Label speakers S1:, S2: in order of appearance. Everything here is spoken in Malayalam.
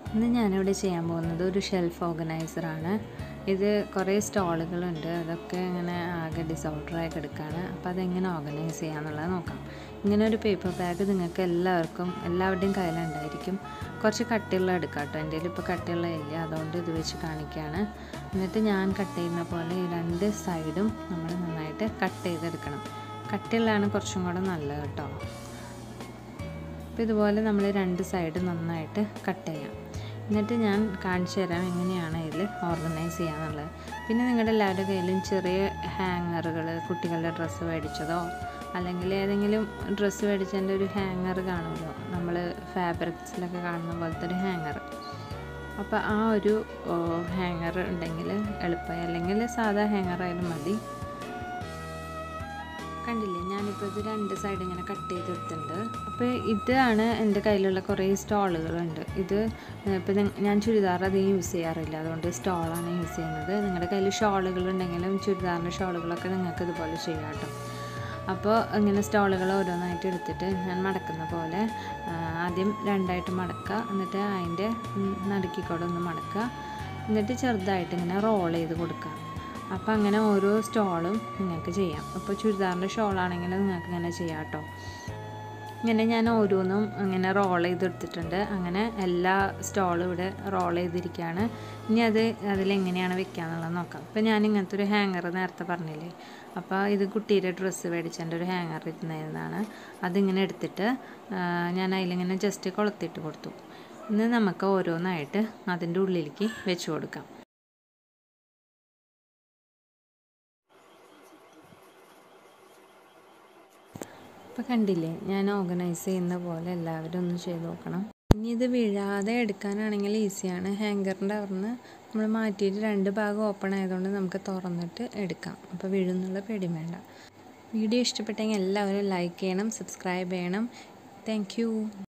S1: ഇന്ന് ഞാനിവിടെ ചെയ്യാൻ പോകുന്നത് ഒരു ഷെൽഫ് ഓർഗനൈസറാണ് ഇത് കുറേ സ്റ്റോളുകളുണ്ട് അതൊക്കെ ഇങ്ങനെ ആകെ ഡിസോർഡറായി കിടക്കുകയാണ് അപ്പോൾ അതെങ്ങനെ ഓർഗനൈസ് ചെയ്യാന്നുള്ളത് നോക്കാം ഇങ്ങനെ ഒരു പേപ്പർ ബാഗ് നിങ്ങൾക്ക് എല്ലാവർക്കും എല്ലാവരുടെയും കയ്യിലുണ്ടായിരിക്കും കുറച്ച് കട്ടിയുള്ള എടുക്കാം കേട്ടോ എൻ്റെ ഇപ്പോൾ കട്ടിയുള്ള ഇല്ല അതുകൊണ്ട് ഇത് വെച്ച് കാണിക്കുകയാണ് എന്നിട്ട് ഞാൻ കട്ട് ചെയ്യുന്ന പോലെ ഈ രണ്ട് സൈഡും നമ്മൾ നന്നായിട്ട് കട്ട് ചെയ്തെടുക്കണം കട്ടിയുള്ളതാണ് കുറച്ചും കൂടെ നല്ലത് കേട്ടോ അപ്പോൾ ഇതുപോലെ നമ്മൾ രണ്ട് സൈഡ് നന്നായിട്ട് കട്ട് ചെയ്യാം എന്നിട്ട് ഞാൻ കാണിച്ചു തരാം എങ്ങനെയാണ് ഇതിൽ ഓർഗനൈസ് ചെയ്യാന്നുള്ളത് പിന്നെ നിങ്ങളുടെ എല്ലാവരുടെ കയ്യിലും ചെറിയ ഹാങ്ങറുകൾ കുട്ടികളുടെ ഡ്രസ്സ് മേടിച്ചതോ അല്ലെങ്കിൽ ഏതെങ്കിലും ഡ്രസ്സ് മേടിച്ചതിൻ്റെ ഒരു ഹാങ്ങർ കാണുമല്ലോ നമ്മൾ ഫാബ്രിക്സിലൊക്കെ കാണുന്ന പോലത്തെ ഒരു ഹാങ്ങർ അപ്പോൾ ആ ഒരു ഹാങ്ങർ ഉണ്ടെങ്കിൽ എളുപ്പമായി അല്ലെങ്കിൽ സാധാ ഹാങ്ങർ ആയാലും മതി കണ്ടില്ലേ ഞാനിപ്പോൾ ഇത് രണ്ട് സൈഡ് ഇങ്ങനെ കട്ട് ചെയ്തെടുത്തിട്ടുണ്ട് അപ്പോൾ ഇതാണ് എൻ്റെ കയ്യിലുള്ള കുറേ സ്റ്റോളുകളുണ്ട് ഇത് ഇപ്പോൾ ഞാൻ ചുരിദാർ അധികം യൂസ് ചെയ്യാറില്ല അതുകൊണ്ട് സ്റ്റോളാണ് യൂസ് ചെയ്യുന്നത് നിങ്ങളുടെ കയ്യിൽ ഷോളുകൾ ഉണ്ടെങ്കിലും ചുരിദാറിൻ്റെ ഷോളുകളൊക്കെ നിങ്ങൾക്ക് ഇതുപോലെ ചെയ്യാം കേട്ടോ അപ്പോൾ ഇങ്ങനെ സ്റ്റോളുകൾ ഓരോന്നായിട്ട് എടുത്തിട്ട് ഞാൻ മടക്കുന്ന പോലെ ആദ്യം രണ്ടായിട്ട് മടക്കുക എന്നിട്ട് അതിൻ്റെ നടുക്കിക്കൂടെ ഒന്ന് മടക്കുക എന്നിട്ട് ചെറുതായിട്ട് ഇങ്ങനെ റോൾ ചെയ്ത് കൊടുക്കുക അപ്പോൾ അങ്ങനെ ഓരോ സ്റ്റോളും നിങ്ങൾക്ക് ചെയ്യാം അപ്പോൾ ചുരിദാറിൻ്റെ ഷോളാണെങ്കിൽ നിങ്ങൾക്ക് ഇങ്ങനെ ചെയ്യാം കേട്ടോ ഇങ്ങനെ ഞാൻ ഓരോന്നും ഇങ്ങനെ റോൾ ചെയ്തെടുത്തിട്ടുണ്ട് അങ്ങനെ എല്ലാ സ്റ്റോളും ഇവിടെ റോൾ ചെയ്തിരിക്കുകയാണ് ഇനി അത് അതിലെങ്ങനെയാണ് വെക്കാന്നുള്ളത് നോക്കാം അപ്പോൾ ഞാൻ ഇങ്ങനത്തെ ഒരു ഹാങ്ങർ നേരത്തെ പറഞ്ഞില്ലേ അപ്പോൾ ഇത് കുട്ടിയുടെ ഡ്രസ്സ് മേടിച്ചതിൻ്റെ ഒരു ഹാങ്ങർ ഇരുന്നതാണ് അതിങ്ങനെ എടുത്തിട്ട് ഞാൻ അതിലിങ്ങനെ ജസ്റ്റ് കൊളുത്തിട്ട് കൊടുത്തു ഇന്ന് നമുക്ക് ഓരോന്നായിട്ട് അതിൻ്റെ ഉള്ളിലേക്ക് വെച്ച് കൊടുക്കാം ഇപ്പോൾ കണ്ടില്ലേ ഞാൻ ഓർഗനൈസ് ചെയ്യുന്ന പോലെ എല്ലാവരും ഒന്ന് ചെയ്ത് നോക്കണം ഇനി ഇത് വീഴാതെ എടുക്കാനാണെങ്കിൽ ഈസിയാണ് ഹാങ്കറിൻ്റെ അവിടുന്ന് നമ്മൾ മാറ്റിയിട്ട് രണ്ട് ഭാഗം ഓപ്പൺ ആയതുകൊണ്ട് നമുക്ക് തുറന്നിട്ട് എടുക്കാം അപ്പോൾ വീഴുന്നുള്ള പേടി വേണ്ട വീഡിയോ ഇഷ്ടപ്പെട്ടെങ്കിൽ എല്ലാവരും ലൈക്ക് ചെയ്യണം സബ്സ്ക്രൈബ് ചെയ്യണം താങ്ക്